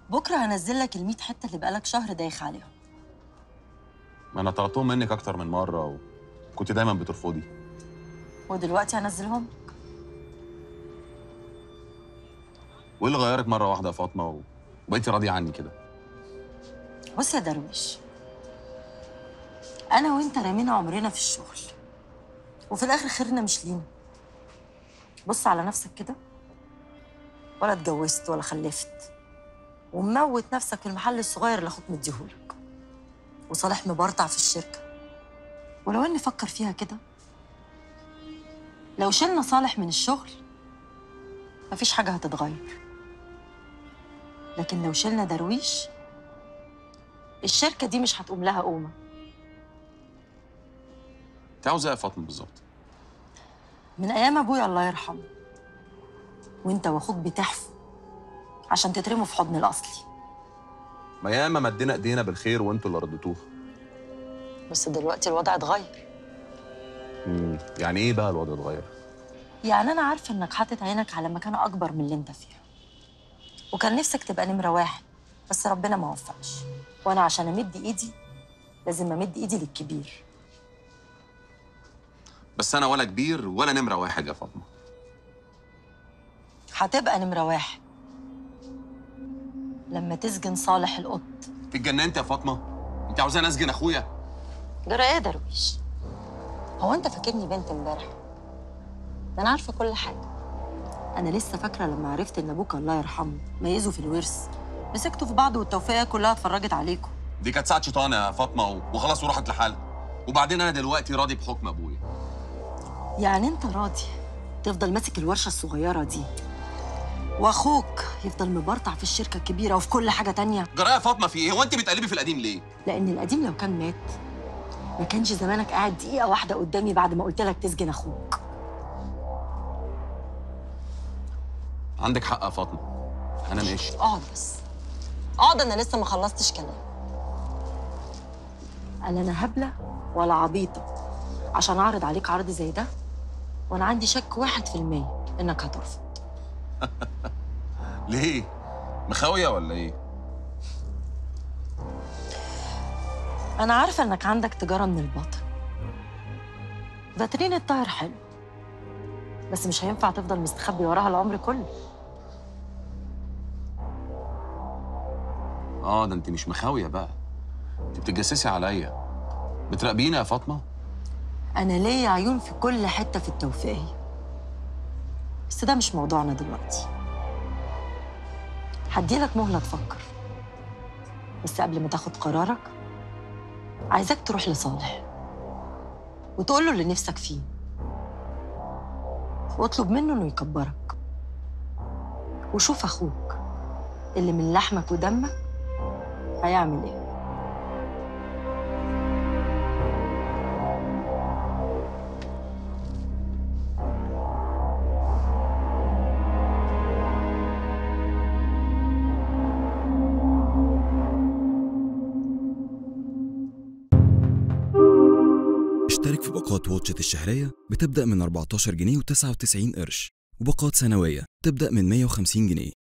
بكره هنزل لك ال حته اللي بقالك شهر دايخ عليهم ما انا طلبتهم منك اكتر من مره وكنت دايما بترفضي ودلوقتي هنزلهم وايه اللي غيرك مره واحده يا فاطمه وبقيتي راضيه عني كده بص يا درويش انا وانت رمينا عمرنا في الشغل وفي الاخر خيرنا مش لينا بص على نفسك كده ولا اتجوزت ولا خلفت وموت نفسك في المحل الصغير اللي اخوك مديهولك وصالح مبرطع في الشركه ولو اني فكر فيها كده لو شلنا صالح من الشغل مفيش حاجه هتتغير لكن لو شلنا درويش الشركه دي مش هتقوم لها قومه انت عاوزه ايه يا فاطمه بالظبط من ايام ابويا الله يرحمه وانت واخوك بتحفوا عشان تترموا في حضن الاصلي ما ياما مدينا ايدينا بالخير وانتوا اللي رديتوها بس دلوقتي الوضع اتغير امم يعني ايه بقى الوضع اتغير يعني انا عارفه انك حاطط عينك على مكانه اكبر من اللي انت فيها وكان نفسك تبقى نمره واحد بس ربنا ما وفقش وانا عشان امد ايدي لازم امد ايدي للكبير بس انا ولا كبير ولا نمره واحد يا فاطمه هتبقى نمره واحد لما تسجن صالح القط انت اتجننت يا فاطمه انت عاوزاني اسجن اخويا جرى ايه يا درويش هو انت فاكرني بنت امبارح ده انا عارفه كل حاجه انا لسه فاكره لما عرفت ان ابوك الله يرحمه ميزه في الورث مسكتوا في بعض والتوفيقه كلها اتفرجت عليكم دي كانت ساعه شيطان يا فاطمه وخلاص وراحت لحالها وبعدين انا دلوقتي راضي بحكم ابويا يعني انت راضي تفضل ماسك الورشه الصغيره دي واخوك يفضل مبرطع في الشركه الكبيره وفي كل حاجه تانية جرايه يا فاطمه في ايه هو انت بتقلبي في القديم ليه لان القديم لو كان مات ما كانش زمانك قاعد دقيقه واحده قدامي بعد ما قلت لك تسجن اخوك عندك حق يا فاطمه انا ماشي اقعد بس اقعد انا لسه ما خلصتش كلام قال انا هبله ولا عبيطه عشان اعرض عليك عرض زي ده وانا عندي شك واحد في المية انك هترفض ليه مخاويه ولا ايه انا عارفه انك عندك تجاره من الباطن فاترين الطاهر حلو بس مش هينفع تفضل مستخبي وراها العمر كله اه ده انت مش مخاويه بقى انت بتتجسسي عليا بتراقبيني يا فاطمه انا ليا عيون في كل حته في التوفيقيه بس ده مش موضوعنا دلوقتي هديلك مهله تفكر بس قبل ما تاخد قرارك عايزاك تروح لصالح وتقول له اللي نفسك فيه واطلب منه انه يكبرك وشوف اخوك اللي من لحمك ودمك هيعمل ايه اشترك في باقات واتشت الشهرية بتبدأ من 14 جنيه و99 قرش وباقات سنوية تبدأ من 150 جنيه